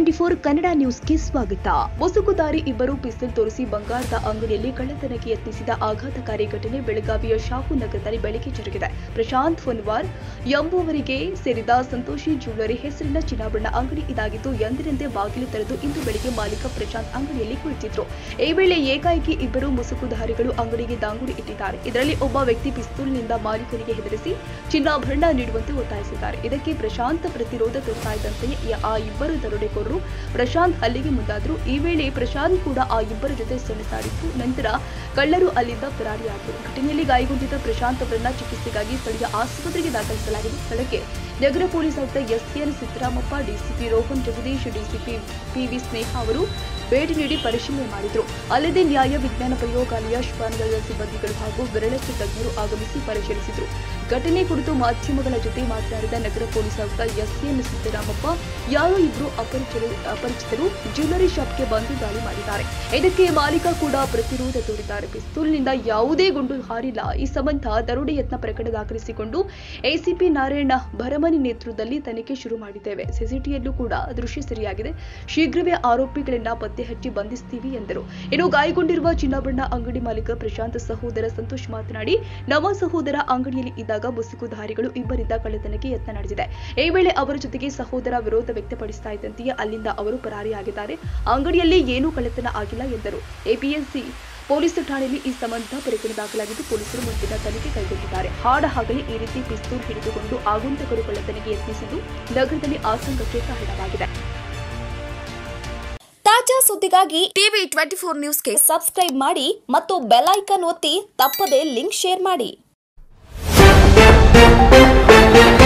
twenty four Kannada ನ್ಯೂಸ್ಗೆ ಸ್ವಾಗತ ಮುಸುಕುದಾರಿ ಇಬ್ಬರು ಪಿಸ್ತೂಲ್ ತೋರಿಸಿ ಬಂಗಾರದ ಅಂಗಡಿಯಲ್ಲಿ ಕಳ್ಳತನಕ್ಕೆ ಯತ್ನಿಸಿದ ಆಘಾತಕಾರಿ ಘಟನೆ ಬೆಳಗಾವಿಯ ಶಾಹು ನಗರದಲ್ಲಿ ಬೆಳಗ್ಗೆ ಜರುಗಿದೆ ಪ್ರಶಾಂತ್ ಫನ್ವಾರ್ ಎಂಬುವರಿಗೆ ಸೇರಿದ ಸಂತೋಷಿ ಜ್ಯುವೆಲರಿ ಹೆಸರಿನ ಚಿನ್ನಾಭರಣ ಅಂಗಡಿ ಇದಾಗಿದ್ದು ಎಂದಿನಂತೆ ಬಾಗಿಲು ತೆರೆದು ಇಂದು ಬೆಳಿಗ್ಗೆ ಮಾಲೀಕ ಪ್ರಶಾಂತ್ ಅಂಗಡಿಯಲ್ಲಿ ಕುಳಿತಿದ್ರು ಈ ವೇಳೆ ಏಕಾಏಕಿ ಇಬ್ಬರು ಮುಸುಕುಧಾರಿಗಳು ಅಂಗಡಿಗೆ ದಾಂಗುಡಿ ಇಟ್ಟಿದ್ದಾರೆ ಇದರಲ್ಲಿ ಒಬ್ಬ ವ್ಯಕ್ತಿ ಪಿಸ್ತೂಲ್ನಿಂದ ಮಾಲೀಕನಿಗೆ ಹೆದರಿಸಿ ಚಿನ್ನಾಭರಣ ನೀಡುವಂತೆ ಒತ್ತಾಯಿಸಿದ್ದಾರೆ ಇದಕ್ಕೆ ಪ್ರಶಾಂತ್ ಪ್ರತಿರೋಧ ತೋರ್ತಾ ಇದ್ದಂತೆಯೇ ಆ ಇಬ್ಬರು ದರೋಡೆಕೋರರು ಪ್ರಶಾಂತ್ ಹಲ್ಲೆಗೆ ಮುಂದಾದ್ರು ಈ ವೇಳೆ ಪ್ರಶಾಂತ್ ಕೂಡ ಆ ಇಬ್ಬರ ಜೊತೆ ಸೆಣಸಾಡಿತ್ತು ನಂತರ ಕಳ್ಳರು ಅಲ್ಲಿಂದ ಪರಾರಿಯಾದರು ಘಟನೆಯಲ್ಲಿ ಗಾಯಗೊಂಡಿದ್ದ ಪ್ರಶಾಂತ್ ಅವರನ್ನ ಚಿಕಿತ್ಸೆಗಾಗಿ ಸ್ಥಳೀಯ ಆಸ್ಪತ್ರೆಗೆ ದಾಖಲಿಸಲಾಗಿದೆ ಸ್ಥಳಕ್ಕೆ ನಗರ ಪೊಲೀಸ್ ಆಯುಕ್ತ SN Siddaramappa DCP Rohan Jagadish DCP PV Sneha ಅವರು ಭೇಟಿ ನೀಡಿ ಪರಿಶೀಲನೆ ಮಾಡಿದರು ಅಲ್ಲದೆ ನ್ಯಾಯ ವಿಜ್ಞಾನ ಪ್ರಯೋಗಾಲಯ ಶ್ವಾನದಳದ ಸಿಬ್ಬಂದಿಗಳು ಹಾಗೂ ವಿರಳಸ್ತು ತಜ್ಞರು ಆಗಮಿಸಿ ಪರಿಶೀಲಿಸಿದರು ಘಟನೆ ಕುರಿತು ಮಾಧ್ಯಮಗಳ ಜೊತೆ ಮಾತನಾಡಿದ ನಗರ ಪೊಲೀಸ್ ಆಯುಕ್ತ ಎಸ್ಎನ್ ಸಿದ್ದರಾಮಪ್ಪ ಯಾರೋ ಇಬ್ಬರು ಅಪರಿಚಿತರು ಅಪರಿಚಿತರು ಜ್ಯುವೆಲರಿ ಶಾಪ್ಗೆ ಬಂದು ದಾಳಿ ಮಾಡಿದ್ದಾರೆ ಇದಕ್ಕೆ ಮಾಲೀಕ ಕೂಡ ಪ್ರತಿರೋಧ ತೋರಿದ್ದಾರೆ ಪಿಸ್ತೂಲ್ನಿಂದ ಯಾವುದೇ ಗುಂಡು ಹಾರಿಲ್ಲ ಈ ಸಂಬಂಧ ದರೋಡೆ ಯತ್ನ ಪ್ರಕರಣ ದಾಖಲಿಸಿಕೊಂಡು ಎಸಿಪಿ ನಾರಾಯಣ ಭರಮನಿ ನೇತೃತ್ವದಲ್ಲಿ ತನಿಖೆ ಶುರು ಮಾಡಿದ್ದೇವೆ ಸಿಸಿಟಿಯಲ್ಲೂ ಕೂಡ ದೃಶ್ಯ ಸರಿಯಾಗಿದೆ ಶೀಘ್ರವೇ ಆರೋಪಿಗಳನ್ನ ಪತ್ತೆ ಹಚ್ಚಿ ಬಂಧಿಸ್ತೀವಿ ಎಂದರು ಇನ್ನು ಗಾಯಗೊಂಡಿರುವ ಚಿನ್ನಾಭರಣ ಅಂಗಡಿ ಮಾಲೀಕ ಪ್ರಶಾಂತ್ ಸಹೋದರ ಸಂತೋಷ್ ಮಾತನಾಡಿ ನಮ್ಮ ಸಹೋದರ ಅಂಗಡಿಯಲ್ಲಿ ಇದ್ದಾಗ ಮುಸುಕುಧಾರಿಗಳು ಇಬ್ಬರಿಂದ ಕಳ್ಳತನಕ್ಕೆ ಯತ್ನ ನಡೆದಿದೆ ಈ ವೇಳೆ ಅವರ ಜೊತೆಗೆ ಸಹೋದರ ವಿರೋಧ ವ್ಯಕ್ತಪಡಿಸ್ತಾ ಇದ್ದಂತೆಯೇ ಅಲ್ಲಿಂದ ಅವರು ಪರಾರಿಯಾಗಿದ್ದಾರೆ ಅಂಗಡಿಯಲ್ಲಿ ಏನೂ ಕಳ್ಳತನ ಆಗಿಲ್ಲ ಎಂದರು ಎಪಿಎಸ್ಸಿ ಪೊಲೀಸ್ ಠಾಣೆಯಲ್ಲಿ ಈ ಸಂಬಂಧ ಪ್ರಕರಣ ದಾಖಲಾಗಿದ್ದು ಪೊಲೀಸರು ಮುಂದಿನ ತನಿಖೆ ಕೈಗೊಂಡಿದ್ದಾರೆ ಹಾಡ ಹಗಲಿ ಈ ರೀತಿ ಪಿಸ್ತೂಲ್ ಹಿಡಿದುಕೊಂಡು ಆಗುಂತಕರು ಕಳ್ಳತನಕ್ಕೆ ಯತ್ನಿಸಿದ್ದು ನಗರದಲ್ಲಿ ಆತಂಕಕ್ಕೆ ಕಾರಣವಾಗಿದೆ ತಾಜಾ ಸುದ್ದಿಗಾಗಿ ಟಿವಿ ಟ್ವೆಂಟಿ ಫೋರ್ ನ್ಯೂಸ್ಗೆ ಸಬ್ಸ್ಕ್ರೈಬ್ ಮಾಡಿ ಮತ್ತು ಬೆಲ್ ಐಕಾನ್ ಒತ್ತಿ ತಪ್ಪದೇ ಲಿಂಕ್ ಶೇರ್ ಮಾಡಿ